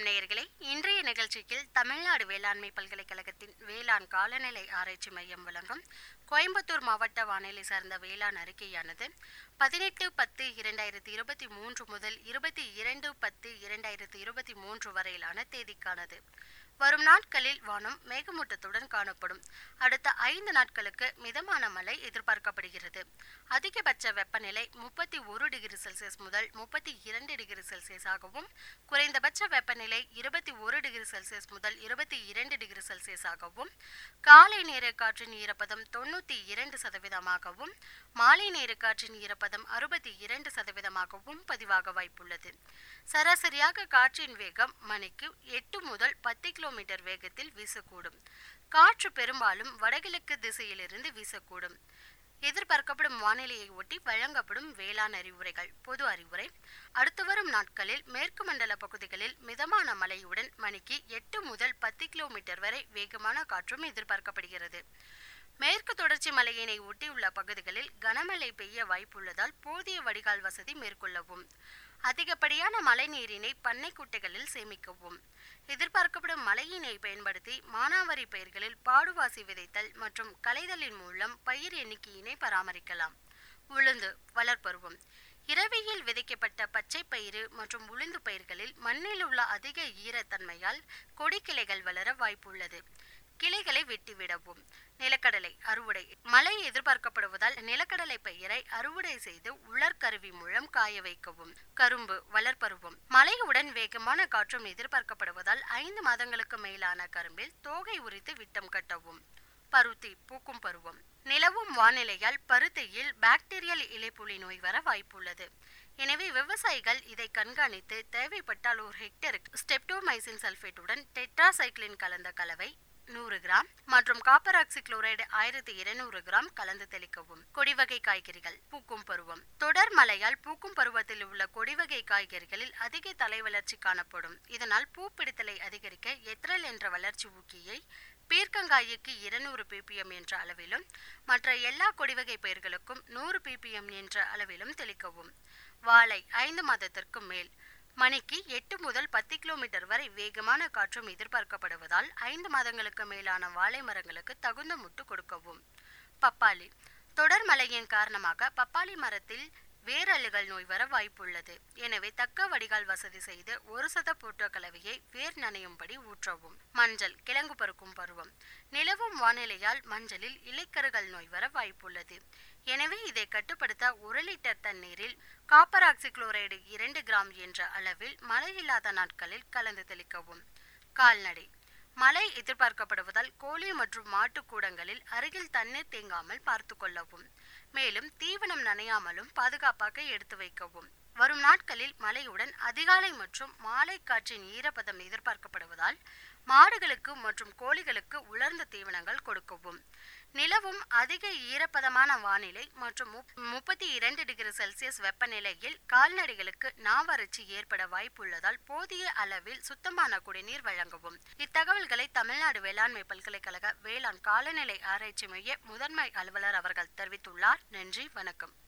நேயர்களே இன்றைய நிகழ்ச்சியில் தமிழ்நாடு வேளாண்மை பல்கலைக்கழகத்தின் வேளாண் காலநிலை ஆராய்ச்சி மையம் வழங்கும் கோயம்புத்தூர் மாவட்ட வானிலை சார்ந்த வேளாண் அறிக்கையானது பதினெட்டு பத்து இரண்டாயிரத்தி இருபத்தி மூன்று முதல் இருபத்தி இரண்டு பத்து இரண்டாயிரத்தி இருபத்தி மூன்று வரையிலான தேதிக்கானது வரும் நாட்களில் வானம் மேகமூட்டத்துடன் காணப்படும் அடுத்த ஐந்து நாட்களுக்கு மிதமான மழை எதிர்பார்க்கப்படுகிறது அதிகபட்ச வெப்பநிலை முப்பத்தி ஒரு டிகிரி செல்சியஸ் முதல் முப்பத்தி இரண்டு டிகிரி செல்சியஸாகவும் குறைந்தபட்ச வெப்பநிலை இருபத்தி ஒரு டிகிரி செல்சியஸ் முதல் இருபத்தி இரண்டு டிகிரி செல்சியஸாகவும் காலை நேர காற்றின் ஈரப்பதம் தொண்ணூற்றி இரண்டு சதவீதமாகவும் மாலை நேர காற்றின் ஈரப்பதம் அறுபத்தி இரண்டு சதவீதமாகவும் பதிவாக வாய்ப்புள்ளது சராசரியாக காற்றின் வேகம் மணிக்கு எட்டு முதல் பத்து கிலோமீட்டர் வேகத்தில் வீசக்கூடும் காற்று பெரும்பாலும் வடகிழக்கு திசையிலிருந்து வீசக்கூடும் எதிர்பார்க்கப்படும் வானிலையை ஒட்டி வழங்கப்படும் வேளாண் அறிவுரைகள் பொது அறிவுரை அடுத்து வரும் நாட்களில் மேற்கு மண்டல பகுதிகளில் மிதமான மழையுடன் மணிக்கு எட்டு முதல் பத்து கிலோமீட்டர் வரை வேகமான காற்றும் எதிர்பார்க்கப்படுகிறது மேற்கு தொடர்ச்சி மலையினை ஒட்டியுள்ள பகுதிகளில் கனமழை பெய்ய வாய்ப்புள்ளதால் போதிய வடிகால் வசதி மேற்கொள்ளவும் அதிகப்படியான மழை நீரினை பண்ணை குட்டைகளில் சேமிக்கவும் எதிர்பார்க்கப்படும் மழையினை பயன்படுத்தி மானாவாரி பயிர்களில் பாடுவாசி விதைத்தல் மற்றும் களைதலின் மூலம் பயிர் எண்ணிக்கையினை பராமரிக்கலாம் உளுந்து வளர்ப்பருவம் இரவியில் விதைக்கப்பட்ட பச்சை பயிறு மற்றும் உளுந்து பயிர்களில் மண்ணில் உள்ள அதிக ஈரத்தன்மையால் கொடிக்கிளைகள் வளர வாய்ப்புள்ளது கிளைகளை வெட்டிவிடவும் நிலக்கடலை அறுவடை மழை எதிர்பார்க்கப்படுவதால் நிலக்கடலை பயிரை அறுவடை செய்து உலர்கருவி மூலம் காய வைக்கவும் கரும்பு வளர்ப்பருவம் மழையுடன் வேகமான காற்றும் எதிர்பார்க்கப்படுவதால் ஐந்து மாதங்களுக்கு மேலான கரும்பில் தோகை உரித்து விட்டம் கட்டவும் பருத்தி பூக்கும் பருவம் நிலவும் வானிலையால் பருத்தியில் பாக்டீரியல் இலைப்புலி நோய் வர வாய்ப்புள்ளது எனவே விவசாயிகள் இதை கண்காணித்து தேவைப்பட்டால் ஒரு ஹெக்டருக்கு ஸ்டெப்டோமைசின் சல்பேட்டுடன் டெட்ராசைக்ளின் கலந்த கலவை நூறு கிராம் மற்றும் காப்பர் ஆக்சி குளோரைடு ஆயிரத்தி இருநூறு கிராம் கலந்து தெளிக்கவும் கொடிவகை காய்கறிகள் பூக்கும் பருவம் தொடர் மழையால் பூக்கும் பருவத்தில் உள்ள கொடிவகை காய்கறிகளில் அதிக தலை வளர்ச்சி காணப்படும் இதனால் பூப்பிடித்தலை அதிகரிக்க எத்ரல் என்ற வளர்ச்சி ஊக்கியை பீர்க்கங்காய்க்கு இருநூறு பிபிஎம் என்ற அளவிலும் மற்ற எல்லா கொடிவகை பயிர்களுக்கும் நூறு பிபிஎம் என்ற அளவிலும் தெளிக்கவும் வாழை ஐந்து மாதத்திற்கு மேல் மணிக்கு எட்டு முதல் பத்து கிலோமீட்டர் வரை வேகமான காற்றும் எதிர்பார்க்கப்படுவதால் ஐந்து மாதங்களுக்கு மேலான வாழை மரங்களுக்கு தகுந்த முட்டு கொடுக்கவும் பப்பாளி தொடர் மழையின் காரணமாக பப்பாளி மரத்தில் வேரழுகல் நோய் வர வாய்ப்புள்ளது எனவே தக்க வடிகால் வசதி செய்து ஒரு சத போட்ட கலவையை வேர் நனையும்படி ஊற்றவும் மஞ்சள் கிழங்கு பருக்கும் பருவம் நிலவும் வானிலையால் மஞ்சளில் இலைக்கருகள் நோய் வர வாய்ப்புள்ளது எனவே இதை கட்டுப்படுத்த ஒரு லிட்டர் தண்ணீரில் காப்பர் ஆக்சி குளோரைடு இரண்டு கிராம் என்ற அளவில் மழை இல்லாத நாட்களில் கலந்து தெளிக்கவும் கால்நடை மழை எதிர்பார்க்கப்படுவதால் கோழி மற்றும் மாட்டு கூடங்களில் அருகில் தண்ணீர் தேங்காமல் பார்த்து கொள்ளவும் மேலும் தீவனம் நனையாமலும் பாதுகாப்பாக எடுத்து வைக்கவும் வரும் நாட்களில் மழையுடன் அதிகாலை மற்றும் மாலை காற்றின் ஈரப்பதம் எதிர்பார்க்கப்படுவதால் மாடுகளுக்கு மற்றும் கோழிகளுக்கு உலர்ந்த தீவனங்கள் கொடுக்கவும் நிலவும் அதிக ஈரப்பதமான வானிலை மற்றும் முப்பத்தி இரண்டு டிகிரி செல்சியஸ் வெப்பநிலையில் கால்நடைகளுக்கு நாவறட்சி ஏற்பட வாய்ப்புள்ளதால் போதிய அளவில் சுத்தமான குடிநீர் வழங்கவும் இத்தகவல்களை தமிழ்நாடு வேளாண்மை பல்கலைக்கழக வேளாண் காலநிலை ஆராய்ச்சி மைய முதன்மை அலுவலர் அவர்கள் தெரிவித்துள்ளார் நன்றி வணக்கம்